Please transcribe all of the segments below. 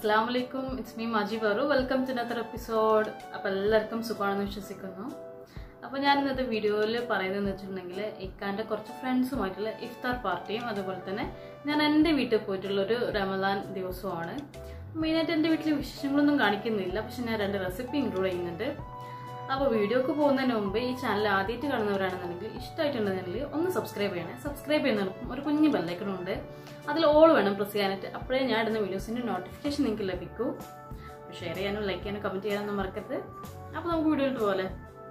അസ്സാം വലൈക്കും it's me Maji Baru welcome to another episode അപ്പോൾ എല്ലാവർക്കും സുഖമാണെന്ന് വിശ്വസിക്കുന്നു അപ്പോൾ ഞാൻ ഇന്നത്തെ വീഡിയോയിൽ പറയുന്നതെന്ന് വെച്ചിട്ടുണ്ടെങ്കിൽ ഇക്കാൻ്റെ കുറച്ച് ഫ്രണ്ട്സുമായിട്ടുള്ള ഇഫ്താർ പാർട്ടിയും അതുപോലെ തന്നെ ഞാൻ എൻ്റെ വീട്ടിൽ പോയിട്ടുള്ള ഒരു റമദാൻ ദിവസമാണ് മെയിനായിട്ട് എൻ്റെ വീട്ടിൽ വിശേഷങ്ങളൊന്നും കാണിക്കുന്നില്ല പക്ഷെ ഞാൻ രണ്ട് റെസിപ്പി ഇൻക്ലൂഡ് ചെയ്യുന്നുണ്ട് അപ്പോൾ വീഡിയോക്ക് പോകുന്നതിന് മുമ്പ് ഈ ചാനൽ ആദ്യമായിട്ട് കാണുന്നവരാണെന്നുണ്ടെങ്കിൽ ഇഷ്ടമായിട്ടുണ്ടെന്നുണ്ടെങ്കിൽ ഒന്ന് സബ്സ്ക്രൈബ് ചെയ്യണേ സബ്സ്ക്രൈബ് ചെയ്യുന്നതിനൊപ്പം ഒരു കുഞ്ഞു ബെല്ലൈക്കണുണ്ട് അതിൽ ഓൾ വേണം പ്രസ് ചെയ്യാനായിട്ട് അപ്പോഴേ ഞാൻ ഇടുന്ന വീഡിയോസിൻ്റെ നോട്ടിഫിക്കേഷൻ നിങ്ങൾക്ക് ലഭിക്കൂ ഷെയർ ചെയ്യാനും ലൈക്ക് ചെയ്യാനും കമൻറ്റ് ചെയ്യാനൊന്നും മറക്കരുത് അപ്പോൾ നമുക്ക് വീഡിയോയിട്ട് പോലെ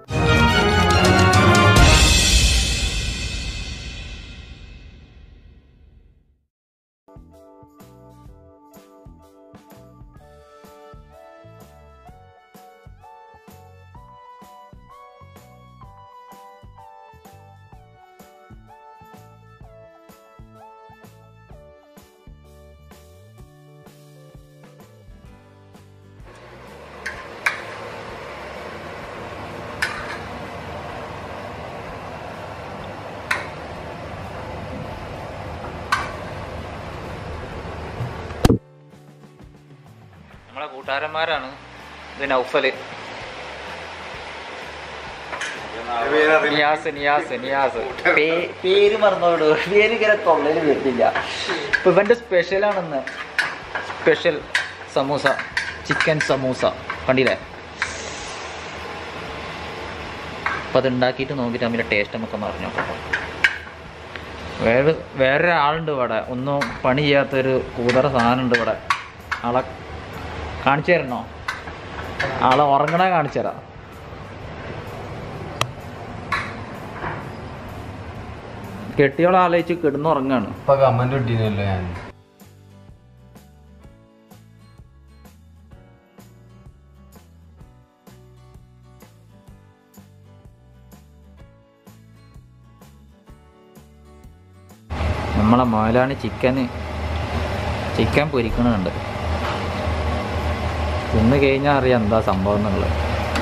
നമ്മളെ കൂട്ടുകാരന്മാരാണ് ഇത് നൗഫല് നിയാസ് നിയാസ് നിയാസ് പേ- പേര് മറന്നോട് പേര് ഇങ്ങനെ തൊള്ളയിൽ വരുന്നില്ല ഇപ്പൊ ഇവന്റെ സ്പെഷ്യൽ ആണെന്ന് സ്പെഷ്യൽ സമൂസ ചിക്കൻ സമൂസ കണ്ടില്ലേ അപ്പൊ അത് ഉണ്ടാക്കിയിട്ട് നോക്കിയിട്ട് അതിന്റെ ടേസ്റ്റ് നമുക്ക് പറഞ്ഞു വേറെ വേറെ ആളുണ്ട് ഇവിടെ ഒന്നും പണി ചെയ്യാത്തൊരു കൂതറ സാധനം ഉണ്ട് ഇവിടെ ആളെ കാണിച്ചു തരണോ ആളെ ഉറങ്ങണ കാണിച്ചു തരാം കെട്ടിയോളെ ആലോചിച്ച് കിടന്നുറങ്ങാണ് ഇപ്പൊ കമന്റ് ഇട്ടിരുന്നല്ലോ ഞാൻ നമ്മളെ മോയിലാണ് ചിക്കന് ചിക്കൻ പൊരിക്കണുണ്ട് തിന്ന് കഴിഞ്ഞാൽ അറിയാം എന്താ സംഭവം എന്നുള്ളത്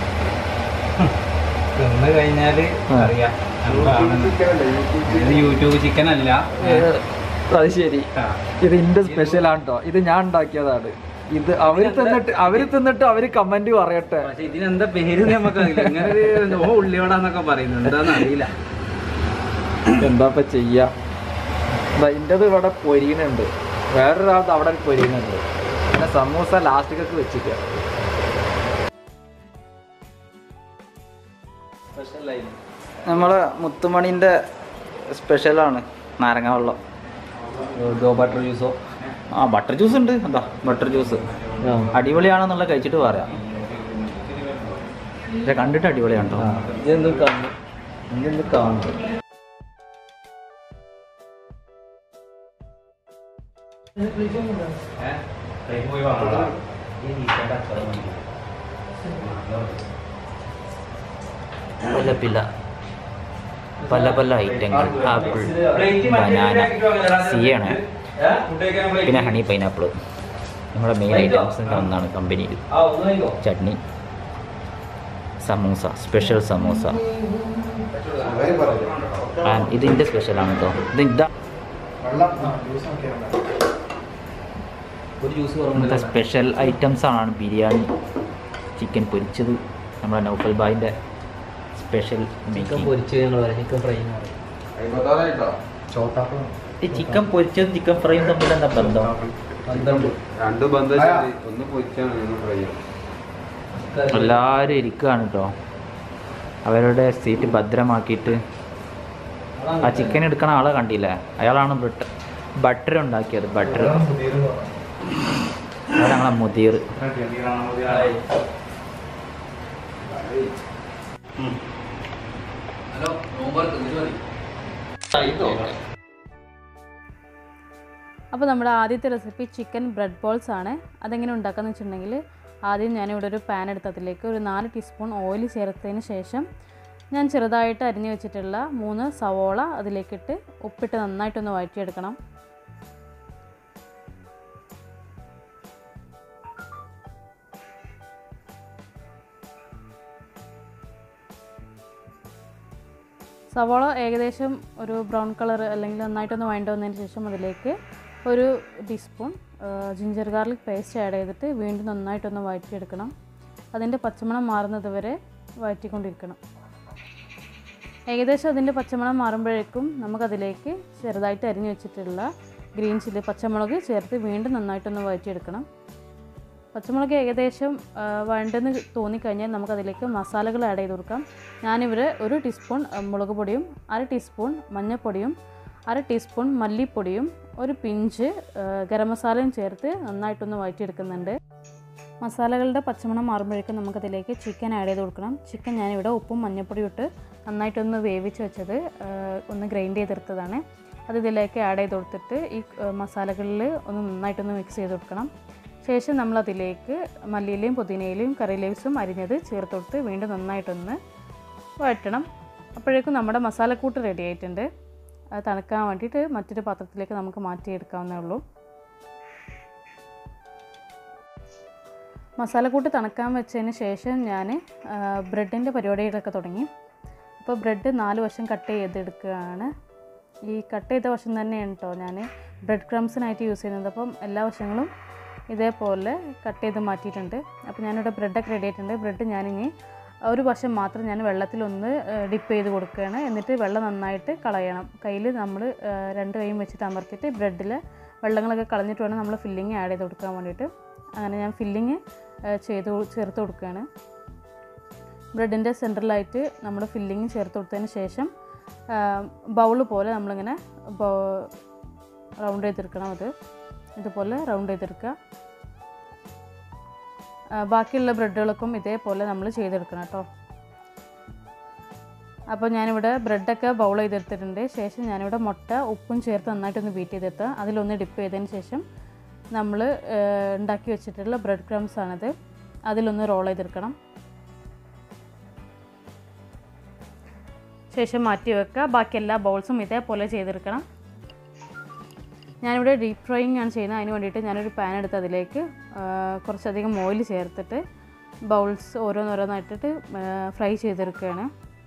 തിന്ന് കഴിഞ്ഞാല് ആ. അറിയാം എന്താണ് ഇത് യൂട്യൂബ് ചിക്കൻ അല്ല അത് ശരി ഇത് ഇന്റെ സ്പെഷ്യൽ ആണ് കേട്ടോ ഇത് ഞാൻ ഉണ്ടാക്കിയതാണ് ഇത് അവര് തിന്നിട്ട് അവര് തിന്നിട്ട് അവര് കമന്റ് പറയട്ടെ പക്ഷെ ഇതിനെന്താ പേര് നമുക്ക് അറിയില്ല ഇങ്ങനെ ഒരു ഓ ഉള്ളിയോടാന്നൊക്കെ പറയുന്നു എന്താന്ന് അറിയില്ല എന്താ ചെയ്യാ ദാ ഇന്റത് ഇവിടെ പൊരിയുന്നുണ്ട് വേറൊരാളത് അവിടെ പൊരിയുന്നുണ്ട് പിന്നെ സമൂസ ലാസ്റ്റിക്കൊക്കെ വെച്ചിട്ട് നമ്മളെ മുത്തുമണിന്റെ സ്പെഷ്യലാണ് നാരങ്ങ വെള്ളം ഗോ ബട്ടർ ജ്യൂസോ ആ ബട്ടർ ജ്യൂസ് ഉണ്ട് എന്താ ബട്ടർ ജ്യൂസ് അടിപൊളിയാണെന്നുള്ള കഴിച്ചിട്ട് പറയാം പക്ഷെ കണ്ടിട്ട് അടിപൊളിയാണ് കേട്ടോ ഇതെന്ത് കാണുന്നു ഇതെന്ത് കാണുന്നു പല പല പല പല ഐറ്റങ്ങൾ ആപ്പിൾ ബനാന സിയാണ് പിന്നെ ഹണി പൈനാപ്പിൾ നമ്മുടെ മെയിൻ ഐറ്റംസിൻ്റെ ഒന്നാണ് കമ്പനിയിൽ chutney samosa special samosa and ഇതിൻ്റെ സ്പെഷ്യലാണ് കേട്ടോ ഇത് ഇതാ ഒരു ജ്യൂസ് ഇന്നത്തെ സ്പെഷ്യൽ ഐറ്റംസ് ആണ് ബിരിയാണി ചിക്കൻ പൊരിച്ചത് നമ്മുടെ നൗഫൽ ബായിൻ്റെ സ്പെഷ്യൽ ചിക്കൻ മേക്കിംഗ് പൊരിച്ച് ഞങ്ങൾ പറയാം ചിക്കൻ ഫ്രൈ എന്ന് പറയും ചോട്ടാപ്പം ഈ ചിക്കൻ പൊരിച്ചതും ചിക്കൻ ഫ്രൈയും തമ്മിൽ എന്താ ബന്ധം പന്ത്രണ്ട് രണ്ട് ബന്ധം ഒന്ന് പൊരിച്ചാണ് ഒന്ന് ഫ്രൈ എല്ലാവരും ഇരിക്കുകയാണ് കേട്ടോ അവരുടെ സീറ്റ് ഭദ്രമാക്കിയിട്ട് ആ ചിക്കൻ എടുക്കണ ആളെ കണ്ടില്ലേ അയാളാണ് ബട്ടർ ബട്ടർ ഉണ്ടാക്കിയത് ബട്ടർ അയാളാണ് മുദീർ അപ്പോൾ നമ്മുടെ ആദ്യത്തെ റെസിപ്പി ചിക്കൻ ബ്രെഡ് ബോൾസ് ആണ് അതെങ്ങനെ ഉണ്ടാക്കാന്ന് വെച്ചിട്ടുണ്ടെങ്കിൽ ആദ്യം ഞാനിവിടെ ഒരു പാൻ എടുത്ത് അതിലേക്ക് ഒരു നാല് ടീസ്പൂൺ ഓയിൽ ചേർത്തതിന് ശേഷം ഞാൻ ചെറുതായിട്ട് അരിഞ്ഞു വെച്ചിട്ടുള്ള മൂന്ന് സവോള അതിലേക്കിട്ട് ഉപ്പിട്ട് നന്നായിട്ടൊന്ന് വഴറ്റിയെടുക്കണം സവോള ഏകദേശം ഒരു ബ്രൗൺ കളർ അല്ലെങ്കിൽ നന്നായിട്ടൊന്ന് വഴണ്ട് വന്നതിന് ശേഷം അതിലേക്ക് ഒരു teaspoon ginger garlic paste add ചെയ്തിട്ട് വീണ്ടും നന്നായിട്ടൊന്ന് വഴറ്റിയെടുക്കണം അതിൻ്റെ പച്ചമണം മാറുന്നത് വരെ വഴറ്റിക്കൊണ്ടിരിക്കണം ഏകദേശം അതിൻ്റെ പച്ചമണം മാറുമ്പോഴേക്കും നമുക്കതിലേക്ക് ചെറുതായിട്ട് അരിഞ്ഞു വെച്ചിട്ടുള്ള ഗ്രീൻ ചില്ലി പച്ചമുളക് ചേർത്ത് വീണ്ടും നന്നായിട്ടൊന്ന് വഴറ്റിയെടുക്കണം പച്ചമുളക് ഏകദേശം ആ, വഴണ്ടെന്ന് തോന്നിക്കഴിഞ്ഞാൽ നമുക്കതിലേക്ക് മസാലകൾ ആഡ് ചെയ്ത് കൊടുക്കാം ഞാനിവിടെ ഒരു ടീസ്പൂൺ ആ, മുളക് പൊടിയും അര ടീസ്പൂൺ മഞ്ഞൾപ്പൊടിയും അര ടീസ്പൂൺ മല്ലിപ്പൊടിയും ഒരു പിഞ്ച് ആ, ഗരം മസാലയും ചേർത്ത് നന്നായിട്ടൊന്ന് വഴറ്റിയെടുക്കുന്നുണ്ട് മസാലകളുടെ പച്ചമണം മാറുമ്പോഴേക്കും നമുക്കതിലേക്ക് ചിക്കൻ ആഡ് ചെയ്ത് കൊടുക്കണം ചിക്കൻ ഞാനിവിടെ ഉപ്പും മഞ്ഞൾപ്പൊടിയും ഇട്ട് നന്നായിട്ടൊന്ന് വേവിച്ച് വെച്ചത് ആ, ഒന്ന് ഗ്രൈൻഡ് ചെയ്തെടുത്തതാണ് അത് ഇതിലേക്ക് ആഡ് ചെയ്ത് കൊടുത്തിട്ട് ഈ ആ, മസാലകളിൽ ഒന്ന് നന്നായിട്ടൊന്ന് മിക്സ് ചെയ്ത് കൊടുക്കണം ശേഷം നമ്മളതിലേക്ക് മല്ലിയിലയും പുതിനയിലയും കറി ലീവ്സും അരിഞ്ഞത് ചേർത്ത് കൊടുത്ത് വീണ്ടും നന്നായിട്ടൊന്ന് വഴറ്റണം അപ്പോഴേക്കും നമ്മുടെ മസാലക്കൂട്ട് റെഡി ആയിട്ടുണ്ട് അത് തണുക്കാൻ വേണ്ടിയിട്ട് മറ്റൊരു പാത്രത്തിലേക്ക് നമുക്ക് മാറ്റിയെടുക്കാവുന്നേ ഉള്ളൂ മസാലക്കൂട്ട് തണുക്കാൻ വെച്ചതിന് ശേഷം ഞാൻ ബ്രെഡിൻ്റെ പരിപാടികളൊക്കെ തുടങ്ങി അപ്പോൾ ബ്രെഡ് നാല് വശം കട്ട് ചെയ്തെടുക്കുകയാണ് ഈ കട്ട് ചെയ്ത വശം തന്നെയാണ് കേട്ടോ ഞാൻ ബ്രെഡ് ക്രംസിനായിട്ട് യൂസ് ചെയ്യുന്നത് അപ്പം എല്ലാ വശങ്ങളും ഇതേപോലെ കട്ട് ചെയ്ത് മാറ്റിയിട്ടുണ്ട് അപ്പോൾ ഞാനിവിടെ ബ്രെഡൊക്കെ റെഡി ആയിട്ടുണ്ട് ബ്രെഡ് ഞാനിനി ഒരു വശം മാത്രം ഞാൻ വെള്ളത്തിലൊന്ന് ഡിപ്പ് ചെയ്ത് കൊടുക്കുകയാണ് എന്നിട്ട് വെള്ളം നന്നായിട്ട് കളയണം കയ്യിൽ നമ്മൾ രണ്ട് കൈയും വെച്ചിട്ട് അമർത്തിയിട്ട് ബ്രെഡിൽ വെള്ളങ്ങളൊക്കെ കളഞ്ഞിട്ട് വേണം നമ്മൾ ഫില്ലിങ് ആഡ് ചെയ്ത് കൊടുക്കാൻ വേണ്ടിയിട്ട് അങ്ങനെ ഞാൻ ഫില്ലിങ് ചെയ്ത് കൊ- ചേർത്ത് കൊടുക്കുകയാണ് ബ്രെഡിൻ്റെ സെൻറ്ററിലായിട്ട് നമ്മൾ ഫില്ലിങ് ചേർത്ത് കൊടുത്തതിന് ശേഷം ബൗൾ പോലെ നമ്മളിങ്ങനെ റൗണ്ട് ചെയ്തെടുക്കണം അത് ഇതുപോലെ റൗണ്ട് ചെയ്തെടുക്കുക ആ, ബാക്കിയുള്ള ബ്രെഡുകൾക്കും ഇതേപോലെ നമ്മൾ ചെയ്തെടുക്കണം കേട്ടോ അപ്പോൾ ഞാനിവിടെ ബ്രെഡൊക്കെ ബൗൾ ചെയ്തെടുത്തിട്ടുണ്ട് ശേഷം ഞാനിവിടെ മുട്ട ഉപ്പും ചേർത്ത് നന്നായിട്ടൊന്ന് ബീറ്റ് ചെയ്തെടുത്ത് അതിലൊന്ന് ഡിപ്പ് ചെയ്തതിന് ശേഷം നമ്മൾ ഉണ്ടാക്കി വെച്ചിട്ടുള്ള ബ്രെഡ് ക്രംസ് ആണിത് അതിലൊന്ന് റോൾ ചെയ്തെടുക്കണം ശേഷം മാറ്റി വെക്കുക ബാക്കി എല്ലാ ബൗൾസും ഇതേപോലെ ചെയ്തെടുക്കണം ഞാനിവിടെ ഡീപ്പ് ഫ്രൈയിങ് ആണ് ചെയ്യുന്നത് അതിന് വേണ്ടിയിട്ട് ഞാനൊരു പാൻ എടുത്ത് അതിലേക്ക് ആ, കുറച്ചധികം ഓയിൽ ചേർത്തിട്ട് ബൗൾസ് ഓരോന്നോരോന്നായിട്ടിട്ട് ഫ്രൈ ചെയ്തെടുക്കുകയാണ്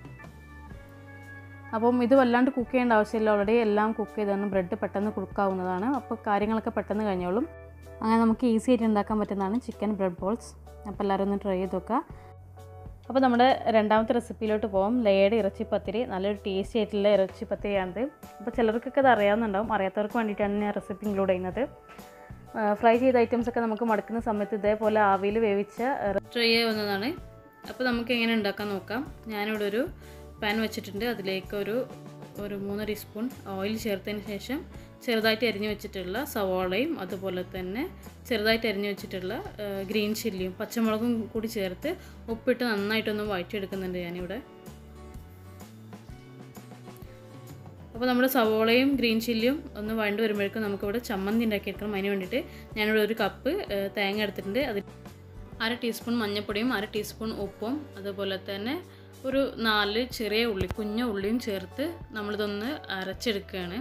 അപ്പം ഇത് വല്ലാണ്ട് കുക്ക് ചെയ്യേണ്ട ആവശ്യമില്ല ഓൾറെഡി എല്ലാം കുക്ക് ചെയ്താണ് ബ്രെഡ് പെട്ടെന്ന് കുക്കാവുന്നതാണ് അപ്പോൾ കാര്യങ്ങളൊക്കെ പെട്ടെന്ന് കഴിഞ്ഞോളും അങ്ങനെ നമുക്ക് ഈസി ആയിട്ട് ഉണ്ടാക്കാൻ പറ്റുന്നതാണ് ചിക്കൻ ബ്രെഡ് ബോൾസ് അപ്പോൾ എല്ലാവരും ഒന്ന് ട്രൈ ചെയ്ത് നോക്കുക അപ്പോൾ നമ്മുടെ രണ്ടാമത്തെ റെസിപ്പിയിലോട്ട് പോകും ലേയുടെ ഇറച്ചിപ്പത്തിരി നല്ലൊരു ടേസ്റ്റി ആയിട്ടുള്ള ഇറച്ചിപ്പത്തിരിയാണിത് അപ്പോൾ ചിലർക്കൊക്കെ അത് അറിയാവുന്നുണ്ടാവും അറിയാത്തവർക്ക് വേണ്ടിയിട്ടാണ് ഞാൻ റെസിപ്പി ഇൻക്ലൂഡ് ചെയ്യുന്നത് ഫ്രൈ ചെയ്ത ഐറ്റംസ് ഒക്കെ നമുക്ക് മടക്കുന്ന സമയത്ത് ഇതേപോലെ ആവിയിൽ വേവിച്ച ട്രൈ വന്നതാണ് അപ്പോൾ നമുക്ക് എങ്ങനെ ഉണ്ടാക്കാൻ നോക്കാം ഞാനിവിടെ ഒരു പാൻ വെച്ചിട്ടുണ്ട് അതിലേക്ക് ഒരു ഒരു മൂന്ന് ടീസ്പൂൺ ഓയിൽ ചേർത്തതിന് ശേഷം ചെറുതായിട്ട് അരിഞ്ഞു വെച്ചിട്ടുള്ള സവാളയും അതുപോലെ തന്നെ ചെറുതായിട്ട് അരിഞ്ഞു വെച്ചിട്ടുള്ള ആ, ഗ്രീൻ ചില്ലിയും പച്ചമുളകും കൂടി ചേർത്ത് ഉപ്പിട്ട് നന്നായിട്ടൊന്ന് വഴറ്റിയെടുക്കുന്നുണ്ട് ഞാനിവിടെ അപ്പോൾ നമ്മുടെ സവോളയും ഗ്രീൻ ചില്ലിയും ഒന്ന് വഴണ്ട് വരുമ്പോഴേക്കും നമുക്കിവിടെ ചമ്മന്തി ഉണ്ടാക്കിയെടുക്കണം അതിന് വേണ്ടിയിട്ട് ഞാനിവിടെ ഒരു കപ്പ് ആ, തേങ്ങ എടുത്തിട്ടുണ്ട് അതിൽ അര ടീസ്പൂൺ മഞ്ഞൾപ്പൊടിയും അര ടീസ്പൂൺ ഉപ്പും അതുപോലെ തന്നെ ഒരു നാല് ചെറിയ ഉള്ളി കുഞ്ഞ ഉള്ളിയും ചേർത്ത് നമ്മളിതൊന്ന് അരച്ചെടുക്കുകയാണ്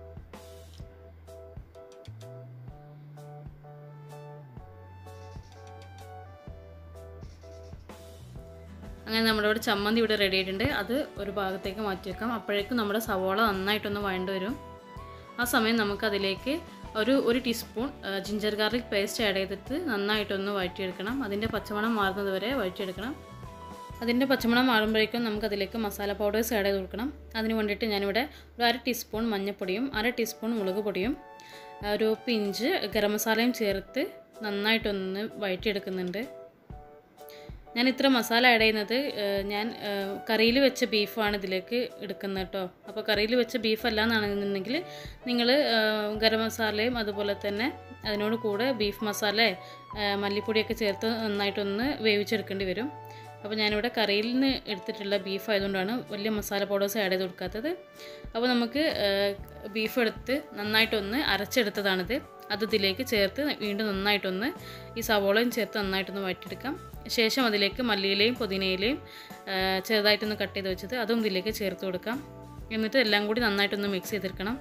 അങ്ങനെ നമ്മുടെ ഇവിടെ ചമ്മന്തി ഇവിടെ റെഡി ആയിട്ടുണ്ട് അത് ഒരു ഭാഗത്തേക്ക് മാറ്റി വെക്കാം അപ്പോഴേക്കും നമ്മുടെ സവോള നന്നായിട്ടൊന്ന് വഴണ്ട് വരും ആ സമയം നമുക്കതിലേക്ക് ഒരു ഒരു teaspoon ginger garlic paste add ചെയ്തിട്ട് നന്നായിട്ടൊന്ന് വഴറ്റിയെടുക്കണം അതിൻ്റെ പച്ചമണം മാറുന്നത് വരെ വഴറ്റിയെടുക്കണം അതിൻ്റെ പച്ചമണം മാറുമ്പോഴേക്കും നമുക്കതിലേക്ക് മസാല പൗഡേഴ്സ് ആഡ് ചെയ്ത് കൊടുക്കണം അതിന് വേണ്ടിയിട്ട് ഞാനിവിടെ ഒരു അര ടീസ്പൂൺ മഞ്ഞൾപ്പൊടിയും അര ടീസ്പൂൺ മുളക് പൊടിയും ഒരു പിഞ്ച് ഗരം മസാലയും ചേർത്ത് നന്നായിട്ടൊന്ന് വഴറ്റിയെടുക്കുന്നുണ്ട് ഞാൻ ഇത്ര മസാല ആഡ് ചെയ്യുന്നത് ഏഹ്, ഞാൻ കറിയിൽ വെച്ച ബീഫാണ് ഇതിലേക്ക് എടുക്കുന്നത് കേട്ടോ അപ്പോൾ കറിയിൽ വെച്ച ബീഫ് അല്ല എന്നാണെന്നുണ്ടെങ്കിൽ നിങ്ങൾ ഗരം മസാലയും അതുപോലെ തന്നെ അതിനോട് കൂടെ ബീഫ് മസാല ഏഹ്, മല്ലിപ്പൊടിയൊക്കെ ചേർത്ത് നന്നായിട്ടൊന്ന് വേവിച്ചെടുക്കേണ്ടി വരും അപ്പോൾ ഞാനിവിടെ കറിയിൽ നിന്ന് എടുത്തിട്ടുള്ള ബീഫ് ആയതുകൊണ്ടാണ് വലിയ മസാല പൗഡേഴ്സ് ആഡ് ചെയ്ത് കൊടുക്കാത്തത് അപ്പോൾ നമുക്ക് ഏഹ്, ബീഫ് എടുത്ത് നന്നായിട്ടൊന്ന് അരച്ചെടുത്തതാണിത് അത് ഇതിലേക്ക് ചേർത്ത് വീണ്ടും നന്നായിട്ടൊന്ന് ഈ സവോളയും ചേർത്ത് നന്നായിട്ടൊന്ന് വഴറ്റിയെടുക്കാം ശേഷം അതിലേക്ക് മല്ലിയിലയും പുതിനയിലയും ഏഹ്, ചെറുതായിട്ടൊന്ന് കട്ട് ചെയ്ത് വെച്ചത് അതും ഇതിലേക്ക് ചേർത്ത് കൊടുക്കാം എന്നിട്ട് എല്ലാം കൂടി നന്നായിട്ടൊന്ന് മിക്സ് ചെയ്തെടുക്കണം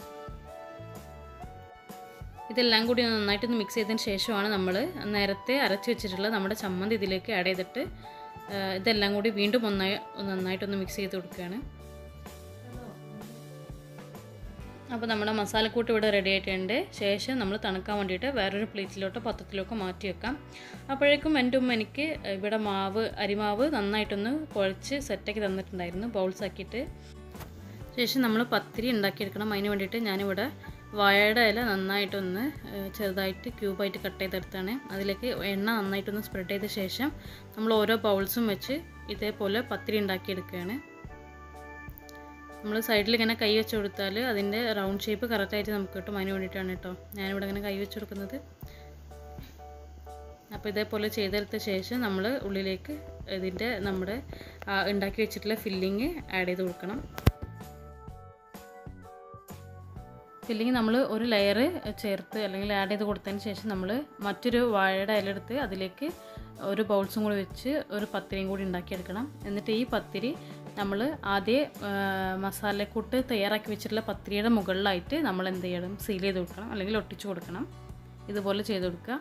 ഇതെല്ലാം കൂടി നന്നായിട്ടൊന്ന് മിക്സ് ചെയ്തതിന് ശേഷമാണ് നമ്മൾ നേരത്തെ അരച്ച് വെച്ചിട്ടുള്ള നമ്മുടെ ചമ്മന്തി ഇതിലേക്ക് ആഡ് ചെയ്തിട്ട് ആ, ഇതെല്ലാം കൂടി വീണ്ടും ഒന്നായി ഒന്ന് നന്നായിട്ടൊന്ന് മിക്സ് ചെയ്ത് കൊടുക്കുകയാണ് അപ്പോൾ നമ്മുടെ മസാലക്കൂട്ട് ഇവിടെ റെഡി ആയിട്ടുണ്ട് ശേഷം നമ്മൾ തണുക്കാൻ വേണ്ടിയിട്ട് വേറൊരു പ്ലേറ്റിലോട്ടോ പത്രത്തിലോട്ടോ മാറ്റി വെക്കാം അപ്പോഴേക്കും എൻ്റെ ഉമ്മ എനിക്ക് ഇവിടെ മാവ് അരിമാവ് നന്നായിട്ടൊന്ന് കുഴച്ച് സെറ്റാക്കി തന്നിട്ടുണ്ടായിരുന്നു ബൗൾസ് ആക്കിയിട്ട് ശേഷം നമ്മൾ പത്തിരി ഉണ്ടാക്കിയെടുക്കണം അതിന് വേണ്ടിയിട്ട് ഞാനിവിടെ വാഴയുടെ ഇല നന്നായിട്ടൊന്ന് ഏഹ്, ചെറുതായിട്ട് ക്യൂബായിട്ട് കട്ട് ചെയ്തെടുത്താണ് അതിലേക്ക് എണ്ണ നന്നായിട്ടൊന്ന് സ്പ്രെഡ് ചെയ്ത ശേഷം നമ്മൾ ഓരോ ബൗൾസും വെച്ച് ഇതേപോലെ പത്തിരി ഉണ്ടാക്കിയെടുക്കുകയാണ് നമ്മൾ സൈഡിൽ ഇങ്ങനെ കൈ വെച്ച് കൊടുത്താൽ അതിൻ്റെ റൗണ്ട് ഷേപ്പ് കറക്റ്റായിട്ട് നമുക്ക് കിട്ടും അതിന് വേണ്ടിയിട്ടാണ് കേട്ടോ ഞാനിവിടെ ഇങ്ങനെ കൈ വെച്ച് കൊടുക്കുന്നത് അപ്പോൾ ഇതേപോലെ ചെയ്തെടുത്ത ശേഷം നമ്മൾ ഉള്ളിലേക്ക് ഇതിൻ്റെ നമ്മുടെ ആ, ഉണ്ടാക്കി വെച്ചിട്ടുള്ള ഫില്ലിങ് ആഡ് ചെയ്ത് കൊടുക്കണം ഫില്ലിങ് നമ്മൾ ഒരു ലെയർ ചേർത്ത് അല്ലെങ്കിൽ ആഡ് ചെയ്ത് കൊടുത്തതിന് ശേഷം നമ്മൾ മറ്റൊരു വാഴയുടെ ഇലെടുത്ത് അതിലേക്ക് ഒരു ബൗൾസും കൂടി വെച്ച് ഒരു പത്തിരിയും കൂടി ഉണ്ടാക്കിയെടുക്കണം എന്നിട്ട് ഈ പത്തിരി നമ്മൾ ആദ്യം മസാലക്കൂട്ട് തയ്യാറാക്കി വെച്ചിട്ടുള്ള പത്തിരിയുടെ മുകളിലായിട്ട് നമ്മൾ എന്ത് ചെയ്യണം സീൽ ചെയ്ത് കൊടുക്കണം അല്ലെങ്കിൽ ഒട്ടിച്ചു കൊടുക്കണം ഇതുപോലെ ചെയ്ത് കൊടുക്കുക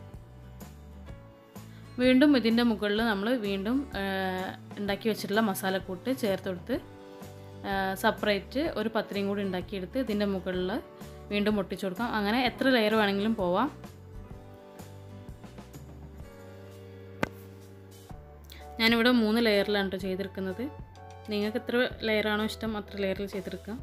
വീണ്ടും ഇതിൻ്റെ മുകളിൽ നമ്മൾ വീണ്ടും ആ, ഉണ്ടാക്കി വെച്ചിട്ടുള്ള മസാലക്കൂട്ട് ചേർത്ത് കൊടുത്ത് സെപ്പറേറ്റ് ഒരു പത്തിരിയും കൂടി ഉണ്ടാക്കിയെടുത്ത് ഇതിൻ്റെ മുകളിൽ വീണ്ടും ഒട്ടിച്ചു കൊടുക്കാം അങ്ങനെ എത്ര ലെയർ വേണമെങ്കിലും പോവാം ഞാനിവിടെ മൂന്ന് ലെയറിലാണ് കേട്ടോ ചെയ്തെടുക്കുന്നത് നിങ്ങൾക്ക് എത്ര ലെയറാണോ ഇഷ്ടം അത്ര ലെയറിൽ ചെയ്തെടുക്കാം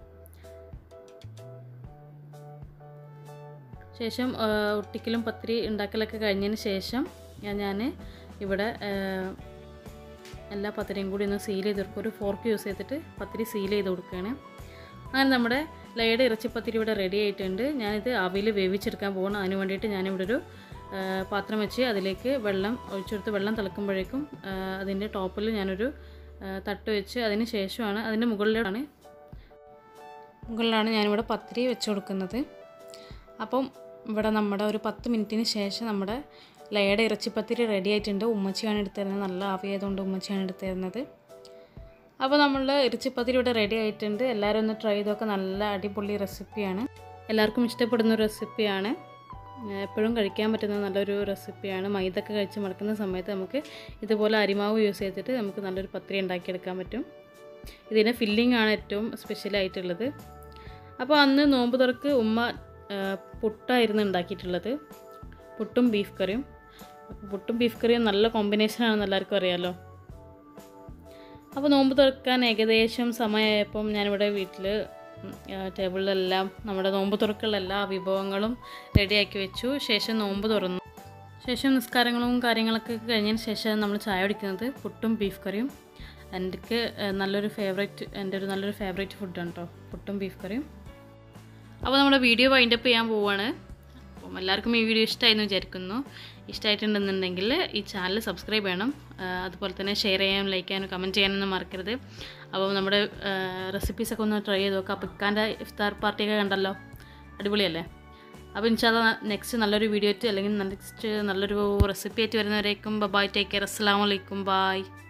ശേഷം ആ, ഒട്ടിക്കലും പത്തിരി ഉണ്ടാക്കലൊക്കെ കഴിഞ്ഞതിന് ശേഷം ഞാൻ ഞാൻ ഇവിടെ ആ, എല്ലാ പത്തിരിയും കൂടി ഒന്ന് സീൽ ചെയ്ത് കൊടുക്കും ഒരു ഫോർക്ക് യൂസ് ചെയ്തിട്ട് പത്തിരി സീൽ ചെയ്ത് കൊടുക്കുകയാണ് അങ്ങനെ നമ്മുടെ ലയുടെ ഇറച്ചിപ്പത്തിരി ഇവിടെ റെഡി ആയിട്ടുണ്ട് ഞാനിത് ആവിയിൽ വേവിച്ചെടുക്കാൻ പോകണം അതിന് വേണ്ടിയിട്ട് ഞാനിവിടെ ഒരു ആ, പാത്രം വെച്ച് അതിലേക്ക് വെള്ളം ഒഴിച്ചെടുത്ത് വെള്ളം തിളക്കുമ്പോഴേക്കും ആ, അതിൻ്റെ ടോപ്പിൽ ഞാനൊരു ആ, തട്ട് വെച്ച് അതിന് ശേഷമാണ് അതിൻ്റെ മുകളിലാണ് മുകളിലാണ് ഞാനിവിടെ പത്തിരി വെച്ച് കൊടുക്കുന്നത് അപ്പം ഇവിടെ നമ്മുടെ ഒരു പത്ത് മിനിറ്റിന് ശേഷം നമ്മുടെ ലയുടെ ഇറച്ചിപ്പത്തിരി റെഡി ആയിട്ടുണ്ട് ഉമ്മച്ചിയാണ് എടുത്തു തരുന്നത് നല്ല ആവിയായതുകൊണ്ട് ഉമ്മച്ചിയാണ് എടുത്തു തരുന്നത് അപ്പോൾ നമ്മളുടെ ഇറച്ചിപ്പത്തിരി ഇവിടെ റെഡി ആയിട്ടുണ്ട് എല്ലാവരും ഒന്ന് ട്രൈ ചെയ്തൊക്കെ നല്ല അടിപൊളി റെസിപ്പിയാണ് എല്ലാവർക്കും ഇഷ്ടപ്പെടുന്ന ഒരു റെസിപ്പിയാണ് എപ്പോഴും കഴിക്കാൻ പറ്റുന്ന നല്ലൊരു റെസിപ്പിയാണ് മൈദൊക്കെ കഴിച്ച് മടക്കുന്ന സമയത്ത് നമുക്ക് ഇതുപോലെ അരിമാവ് യൂസ് ചെയ്തിട്ട് നമുക്ക് നല്ലൊരു പത്തിരി ഉണ്ടാക്കിയെടുക്കാൻ പറ്റും ഇതിൻ്റെ ഫില്ലിംഗ് ആണ് ഏറ്റവും സ്പെഷ്യലായിട്ടുള്ളത് അപ്പോൾ അന്ന് നോമ്പ് തുറക്ക് ഉമ്മ ആ, പുട്ടായിരുന്നു ഉണ്ടാക്കിയിട്ടുള്ളത് പുട്ടും ബീഫ് കറിയും അപ്പോൾ പുട്ടും ബീഫ് കറിയും നല്ല കോമ്പിനേഷനാണെന്ന് എല്ലാവർക്കും അറിയാമല്ലോ അപ്പോൾ നോമ്പ് തുറക്കാൻ ഏകദേശം സമയമായപ്പം ഞാനിവിടെ വീട്ടിൽ ടേബിളിലെല്ലാം നമ്മുടെ നോമ്പ് തുറക്കുള്ള എല്ലാ വിഭവങ്ങളും റെഡിയാക്കി വെച്ചു ശേഷം നോമ്പ് തുറന്നു ശേഷം നിസ്കാരങ്ങളും കാര്യങ്ങളൊക്കെ കഴിഞ്ഞതിന് ശേഷം നമ്മൾ ചായ കുടിക്കുന്നത് പുട്ടും ബീഫ് കറിയും എനിക്ക് നല്ലൊരു ഫേവറേറ്റ് എൻ്റെ ഒരു നല്ലൊരു ഫേവറേറ്റ് ഫുഡാണ് കേട്ടോ പുട്ടും ബീഫ് കറിയും അപ്പോൾ നമ്മുടെ വീഡിയോ വൈൻഡപ്പ് ചെയ്യാൻ പോവുകയാണ് അപ്പം എല്ലാവർക്കും ഈ വീഡിയോ ഇഷ്ടമായി എന്ന് വിചാരിക്കുന്നു ഇഷ്ടമായിട്ടുണ്ടെന്നുണ്ടെങ്കിൽ ഈ ചാനൽ സബ്സ്ക്രൈബ് ചെയ്യണം ആ, അതുപോലെ തന്നെ ഷെയർ ചെയ്യാനും ലൈക്ക് ചെയ്യാനും കമൻറ്റ് ചെയ്യാനൊന്നും മറക്കരുത് അപ്പോൾ നമ്മുടെ റെസിപ്പീസൊക്കെ ഒന്ന് ട്രൈ ചെയ്ത് നോക്കാം അപ്പോൾ ഇക്കാൻ്റെ ഇഫ്താർ പാർട്ടിയൊക്കെ കണ്ടല്ലോ അടിപൊളിയല്ലേ അപ്പോൾ ഇൻഷാല്ല നെക്സ്റ്റ് നല്ലൊരു വീഡിയോ ആയിട്ട് അല്ലെങ്കിൽ നെക്സ്റ്റ് നല്ലൊരു റെസിപ്പി ആയിട്ട് വരുന്നവരേക്കും ബൈ ടേക്ക് കെയർ അസ്സാം വലൈക്കും ബായ്